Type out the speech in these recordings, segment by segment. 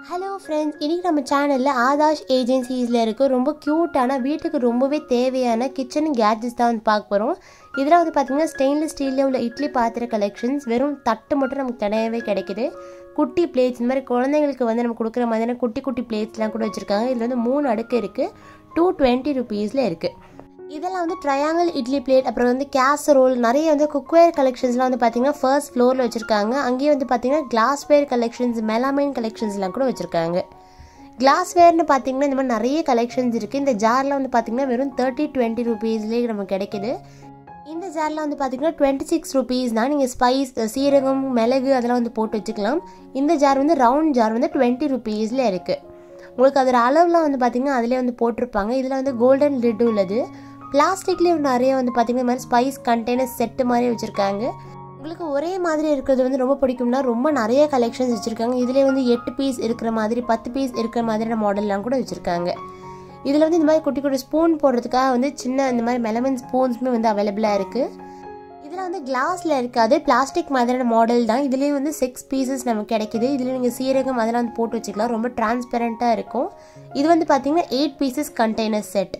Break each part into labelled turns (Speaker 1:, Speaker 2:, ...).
Speaker 1: hello friends இன்றைக்கி நம்ம சேனலில் ஆதாஷ் ஏஜென்சிஸில் இருக்க ரொம்ப க்யூட்டான வீட்டுக்கு ரொம்பவே தேவையான கிச்சன் கேட்ஜெட்ஸ் தான் வந்து பார்க்க போகிறோம் இதில் வந்து பார்த்திங்கன்னா ஸ்டெயின்லெஸ் ஸ்டீலில் உள்ள இட்லி பாத்திர கலெக்ஷன்ஸ் வெறும் தட்டு மட்டும் நமக்கு தனியாகவே கிடைக்குது குட்டி பிளேட்ஸ் இந்த மாதிரி குழந்தைங்களுக்கு வந்து நம்ம கொடுக்குற மாதிரியான குட்டி குட்டி பிளேட்ஸ்லாம் கூட வச்சுருக்காங்க இதில் வந்து மூணு அடுக்கு இருக்குது டூ டுவெண்ட்டி ருபீஸில் இருக்குது இதெல்லாம் வந்து ட்ரையாங்கிள் இட்லி பிளேட் அப்புறம் வந்து கேசரோல் நிறைய வந்து குக்வேர் கலெக்ஷன்ஸ்லாம் வந்து பார்த்தீங்கன்னா ஃபர்ஸ்ட் ஃப்ளோரில் வச்சுருக்காங்க அங்கேயே வந்து பார்த்தீங்கன்னா கிளாஸ்வேர் கலெக்ஷன்ஸ் மெலாமைன் கலெக்ஷன்ஸ்லாம் கூட வச்சுருக்காங்க கிளாஸ்வேர்னு பார்த்தீங்கன்னா இந்த மாதிரி நிறைய கலெக்ஷன்ஸ் இருக்குது இந்த ஜாரில் வந்து பார்த்தீங்கன்னா வெறும் தேர்ட்டி டுவெண்ட்டி ருபீஸ்லேயே நமக்கு கிடைக்குது இந்த ஜாரில் வந்து பார்த்தீங்கன்னா டுவெண்ட்டி சிக்ஸ் ருபீஸ் தான் நீங்கள் ஸ்பைஸ் சீரகம் மிளகு அதெல்லாம் வந்து போட்டு வச்சுக்கலாம் இந்த ஜார் வந்து ரவுண்ட் ஜார் வந்து டுவெண்ட்டி ருபீஸில் இருக்குது உங்களுக்கு அதோட அளவுலாம் வந்து பார்த்தீங்கன்னா அதிலே வந்து போட்டிருப்பாங்க இதில் வந்து கோல்டன் லிட் உள்ளது பிளாஸ்டிக்லேயும் நிறைய வந்து பார்த்தீங்கன்னா இந்த மாதிரி ஸ்பைஸ் கண்டெய்னர் செட்டு மாதிரி வச்சுருக்காங்க உங்களுக்கு ஒரே மாதிரி இருக்கிறது வந்து ரொம்ப பிடிக்கும்னா ரொம்ப நிறைய கலெக்ஷன்ஸ் வச்சுருக்காங்க இதிலே வந்து எட்டு பீஸ் இருக்கிற மாதிரி பத்து பீஸ் இருக்கிற மாதிரியான மாடல்லாம் கூட வச்சுருக்காங்க இதில் வந்து இந்த மாதிரி குட்டி குட்டி ஸ்பூன் போடுறதுக்காக வந்து சின்ன இந்த மாதிரி மெலமன் ஸ்பூன்ஸுமே வந்து அவைலபிளாக இருக்குது இதில் வந்து கிளாஸில் இருக்காது பிளாஸ்டிக் மாதிரியான மாடல் தான் இதுலேயும் வந்து சிக்ஸ் பீசஸ் நமக்கு கிடைக்குது இதில் நீங்கள் சீரகம் அதெல்லாம் வந்து போட்டு வச்சுக்கலாம் ரொம்ப டிரான்ஸ்பெரண்ட்டாக இருக்கும் இது வந்து பார்த்தீங்கன்னா எயிட் பீசஸ் கண்டெய்னர் செட்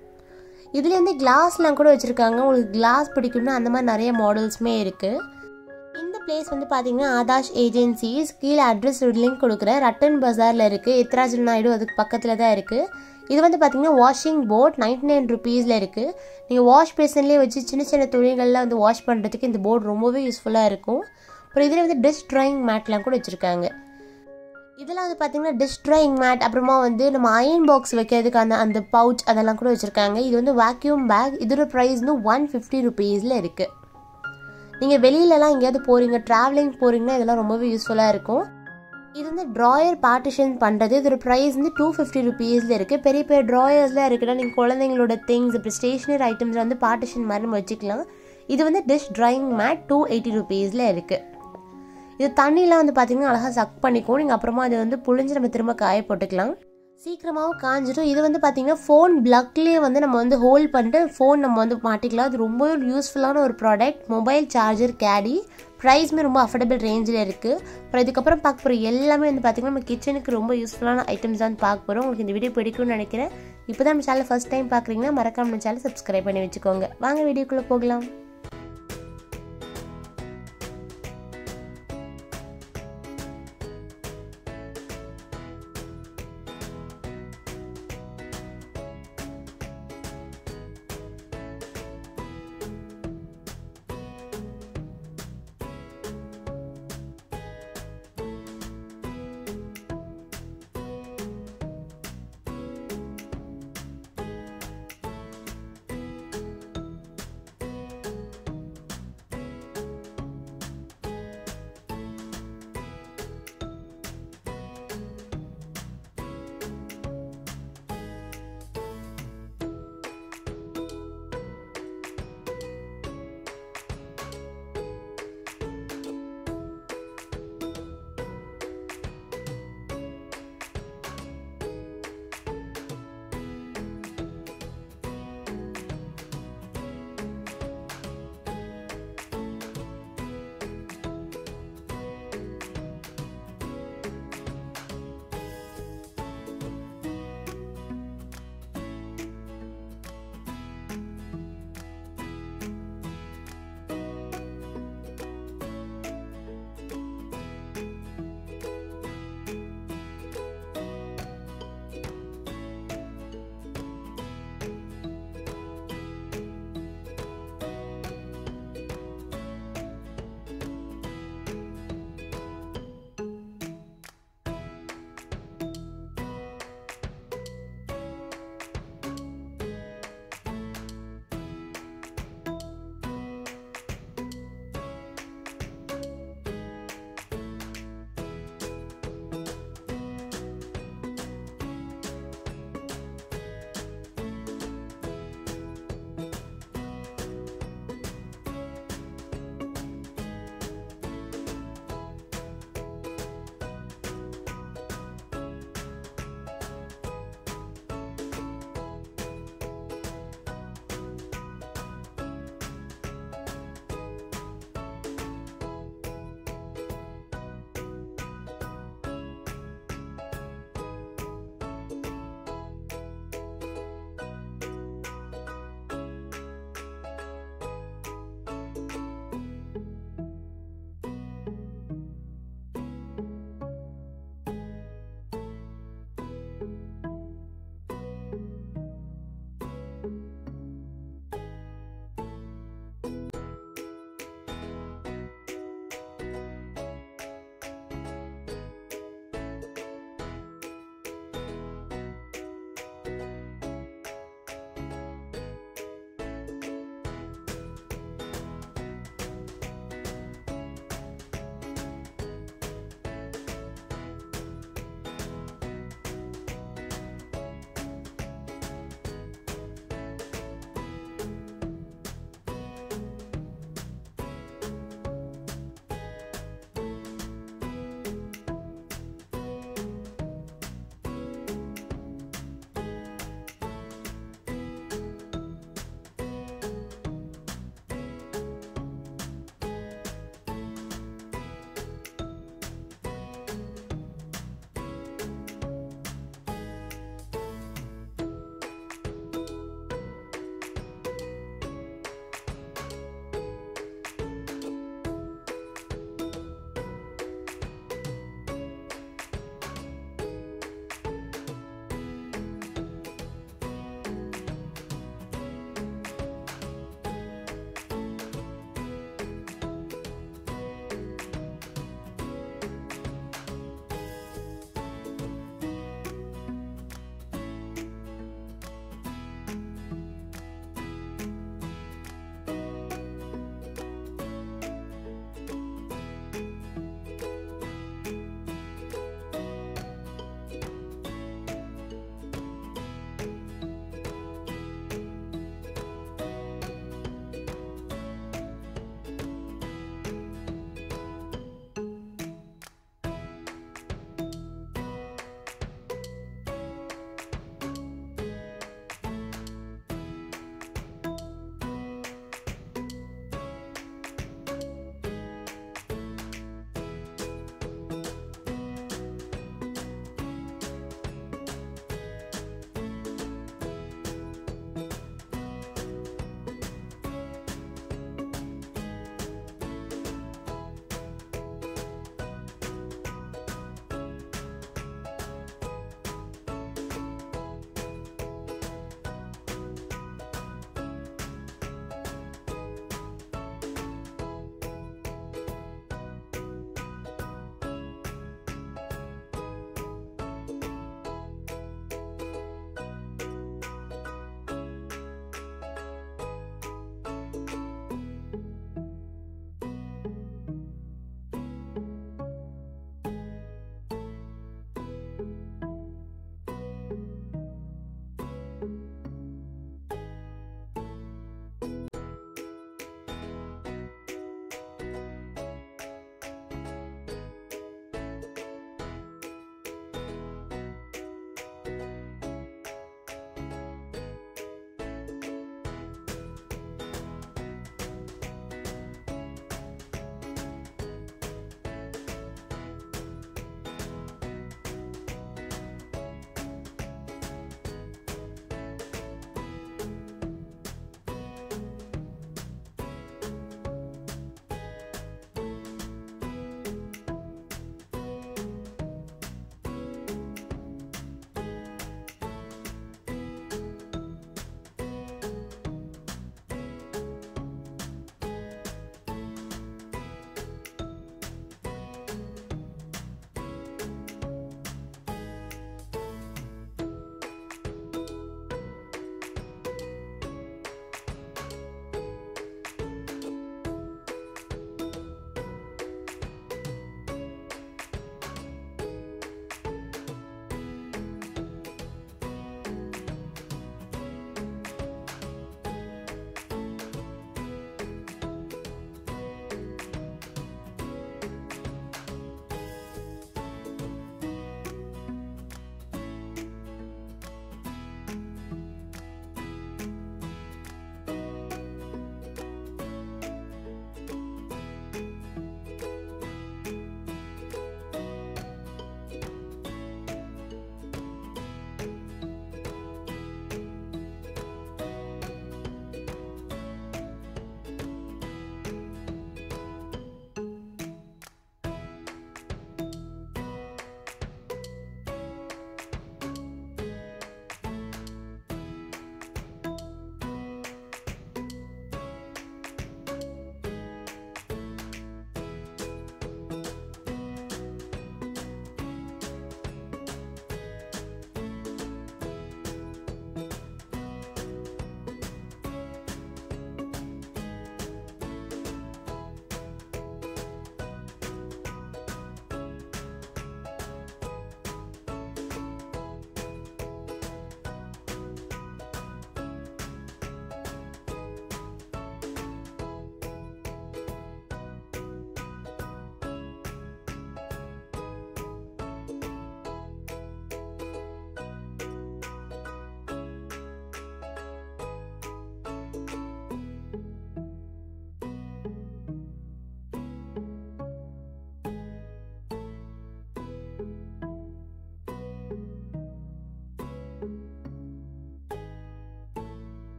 Speaker 1: இதில் வந்து கிளாஸ்லாம் கூட வச்சுருக்காங்க உங்களுக்கு கிளாஸ் பிடிக்கும்னா அந்த மாதிரி நிறைய மாடல்ஸுமே இருக்குது இந்த பிளேஸ் வந்து பார்த்தீங்கன்னா ஆதாஷ் ஏஜென்சிஸ் கீழே அட்ரஸ் லிங்க் கொடுக்குறேன் ரட்டன் பஜாரில் இருக்குது எத்ராஜ் நாயுடு அதுக்கு பக்கத்தில் தான் இருக்குது இது வந்து பார்த்தீங்கன்னா வாஷிங் போர்ட் நைன்டி நைன் ருபீஸில் இருக்குது நீங்கள் வாஷ் பேசன்லேயே வச்சு சின்ன சின்ன துணிகள்லாம் வந்து வாஷ் பண்ணுறதுக்கு இந்த போர்டு ரொம்பவே யூஸ்ஃபுல்லாக இருக்கும் அப்புறம் இதில் வந்து டிஷ் ட்ராயிங் மேட்லாம் கூட வச்சுருக்காங்க இதெல்லாம் வந்து பார்த்தீங்கன்னா டிஷ் ட்ராயிங் மேட் அப்புறமா வந்து நம்ம அயன் பாக்ஸ் வைக்கிறதுக்கு அந்த அந்த பவுச் அதெல்லாம் கூட வச்சுருக்காங்க இது வந்து வேக்யூம் பேக் இதோட ப்ரைஸ் வந்து ஒன் ஃபிஃப்டி ருபீஸில் இருக்குது நீங்கள் வெளியிலலாம் எங்கேயாவது போகிறீங்க ட்ராவலிங் போகிறீங்கன்னா இதெல்லாம் ரொம்பவே யூஸ்ஃபுல்லாக இருக்கும் இது வந்து ட்ராயர் பார்ட்டிஷன் பண்ணுறது இதோட ப்ரைஸ் வந்து டூ ஃபிஃப்டி ருபீஸில் இருக்குது பெரிய பெரிய ட்ராயர்ஸ்லாம் இருக்குன்னா நீங்கள் குழந்தைங்களோட திங்ஸ் இப்போ ஸ்டேஷ்னரி ஐட்டம்ஸ் வந்து பார்ட்டிஷன் மாதிரி நம்ம வச்சுக்கலாம் இது வந்து dish drying mat two eighty ருபீஸில் இருக்குது இது தண்ணியெலாம் வந்து பார்த்திங்கன்னா அழகாக சக் பண்ணிக்கும் நீங்கள் அப்புறமா அதை வந்து புழிஞ்சு நம்ம திரும்ப காய போட்டுக்கலாம் சீக்கிரமாகவும் காஞ்சிடும் இது வந்து பார்த்திங்கன்னா ஃபோன் ப்ளக்லேயே வந்து நம்ம வந்து ஹோல்ட் பண்ணிட்டு ஃபோன் நம்ம வந்து மாட்டிக்கலாம் அது ரொம்ப யூஸ்ஃபுல்லான ஒரு ப்ராடக்ட் மொபைல் சார்ஜர் கேடி ப்ரைஸுமே ரொம்ப அஃபோர்டபுள் ரேஞ்சில் இருக்குது அப்புறம் இதுக்கப்புறம் பார்க்க போகிற எல்லாமே வந்து பார்த்திங்கன்னா நம்ம கிச்சனுக்கு ரொம்ப யூஸ்ஃபுல்லான ஐட்டம்ஸ் தான் பார்க்க போகிறோம் உங்களுக்கு இந்த வீடியோ பிடிக்கும்னு நினைக்கிறேன் இப்போ தான் நம்ம சேனல் ஃபஸ்ட் டைம் பார்க்குறீங்கன்னா மறக்காம நம்ம சேனல் சப்ஸ்கிரைப் பண்ணி வச்சுக்கோங்க வாங்க வீடியோக்குள்ளே போகலாம்